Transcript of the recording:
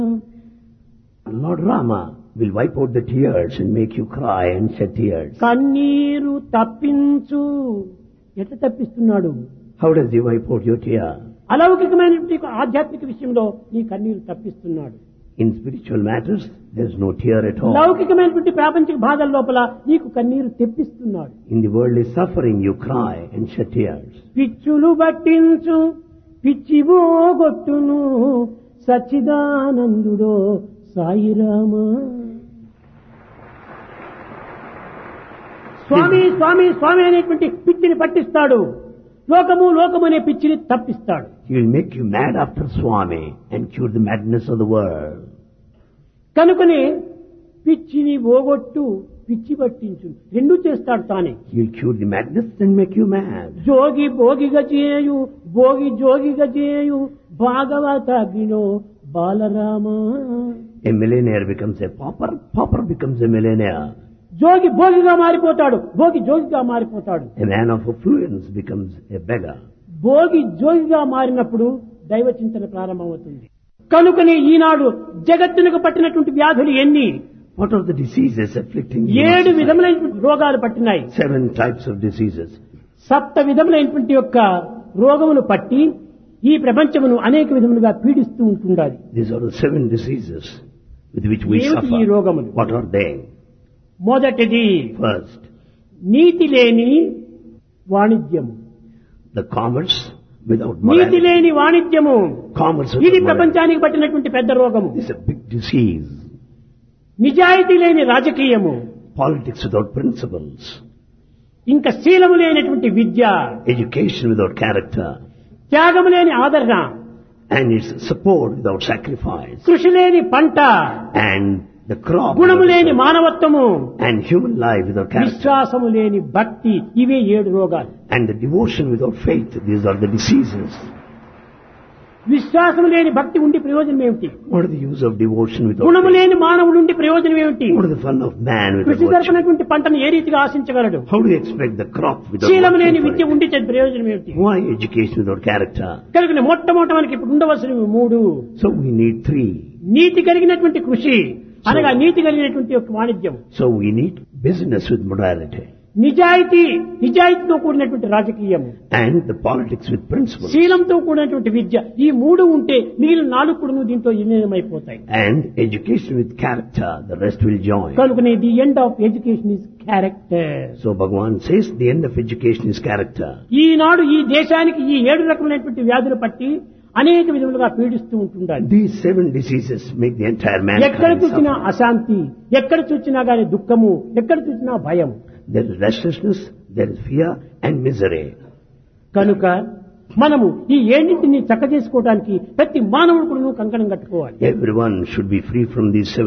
Lord Rama will wipe out the tears and make you cry and shed tears. కన్నీరు తప్పించు ఎట్లా తప్పిస్తున్నాడు How does he wipe out your tear? అలౌకికమైనటువంటి ఆధ్యాత్మిక విషయంలో నీ కన్నీరు తప్పిస్తున్నాడు In spiritual matters, there's no tear at all. లౌకికమైనటువంటి ప్రాపంచిక బాధల లోపల నీకు కన్నీరు తెప్పిస్తున్నాడు In the worldly suffering, you cry and shed tears. పిచ్చులు పట్టించు పిచ్చివోగొట్టును సచ్చిదానందుడో సాయిరామా స్వామి స్వామి స్వామి అనేటువంటి పిచ్చిని పట్టిస్తాడు లోకము లోకము అనే పిచ్చిని తప్పిస్తాడు He will make you mad after Swami and cure the madness of the world. కనుకనే పిచ్చిని పోగొట్టు పిచ్చి పట్టించు రెండు చేస్తాడు తానే He will cure the madness and make you mad. జోగి భోగిగా చేయు భోగి జోగిగా చేయు భాగవతాగ్నిలో Balarama A millionaire becomes a pauper, pauper becomes a millionaire. జోగి భోగిగా మారిపోతాడు భోగి జోగిగా మారిపోతాడు A man of affluence becomes a beggar. Bhogi జోగిగా మారినప్పుడు దైవ చింతన ప్రారంభమవుతుంది కనుకనే ఈనాడు జగత్తునకు పట్టినటువంటి వ్యాధులు ఎన్ని What are the diseases afflicting you? ఏడు విధములైనటువంటి రోగాలు పట్టినాయి Seven types of diseases. సప్త విధములైనటువంటి యొక్క రోగములు పట్టి ఈ ప్రపంచమును అనేక విధములుగా పీడిస్తూ ఉంటుండాలి These are the seven diseases with which we ఏమిటి ఈ suffer. రోగములు What are they? మొదటిది First, నీతి లేని వాణిజ్యము the commerce without నీతి morality. లేని వాణిజ్యము Commerce ఇది without morality. ప్రపంచానికి పట్టినటువంటి పెద్ద రోగము This is a big disease. నిజాయితీ లేని రాజకీయము Politics without principles. ఇంకా శీలము లేనటువంటి విద్య Education without character. త్యాగము లేని ఆదరణ And its support without sacrifice. కృషి లేని పంట And the crop. గుణము without లేని effort. మానవత్వము And human life without character. విశ్వాసము లేని భక్తి ఇవే ఏడు రోగాలు And the devotion without faith. These are the diseases. విశ్వాసము లేని భక్తి ఉండి ప్రయోజనం ఏమిటి What is the use of devotion without గుణము faith? లేని మానవుడు ఉండి ప్రయోజనం ఏమిటి What is the fun of man without కృషి virtue? జరపనటువంటి పంటను ఏ రీతిగా ఆశించగలడు How do you expect the crop without శీలము లేని working for విద్య it? ఉండి చెడు ప్రయోజనం ఏమిటి Why education without character? కనుక మొట్టమొదటి మనకి ఇప్పుడు ఉండవలసినవి మూడు So we need three. నీతి కలిగినటువంటి కృషి అనగా నీతి కలిగినటువంటి యొక్క వాణిజ్యం So we need business with morality నిజాయితీ నిజాయితీతో కూడినటువంటి రాజకీయం and the politics with principles శీలంతో కూడినటువంటి విద్య ఈ మూడు ఉంటే మిగిలిన నాలుగు కూడా దీంతో విలీనమైపోతాయి and education with character. The rest will join. కనుకనే the end of education is character So Bhagavan says the end of education is character. ఈనాడు ఈ దేశానికి ఈ ఏడు రకమైనటువంటి వ్యాధులు పట్టి అనేక విధములుగా పీడిస్తూ ఉంటుండాలి These seven diseases make the entire ఎక్కడ mankind చూసినా suffer. అశాంతి ఎక్కడ చూసినా గాని దుఃఖము ఎక్కడ చూసినా భయం There is restlessness, there is fear and misery. కనుక మనము ఈ ఏడింటిని చక్క చేసుకోవడానికి ప్రతి మానవుడు కూడా కంకణం కట్టుకోవాలి Everyone should be free from these seven